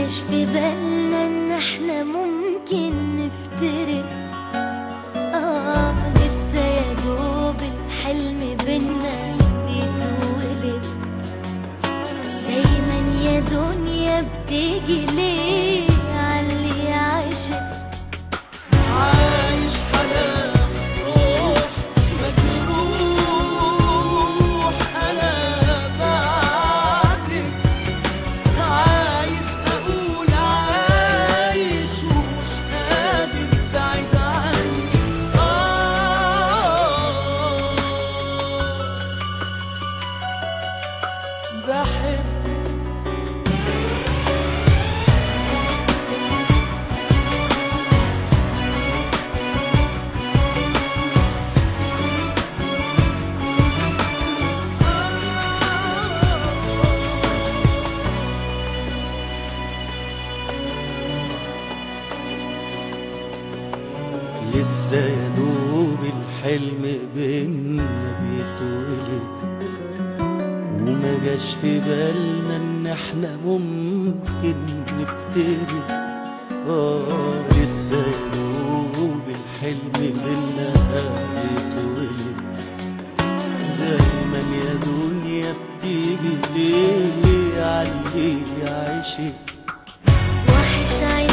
جاش في بالنا ان احنا ممكن نفترق اه لسه يا دوب الحلم بينا بيتولد دايما يا دنيا بتيجي ليه عاللي عاشق عايش حنان روح مجروح انا بعدك عايز اقول عايش ومش قادر بعيد عنك آه بحبك لسه يا دوب الحلم بينا بيتولد وما جاش في بالنا ان احنا ممكن نفترق اه لسه يا دوب الحلم بينا بيتولد دايما يا دنيا بتيجي ليه علي عايشك وحش عيني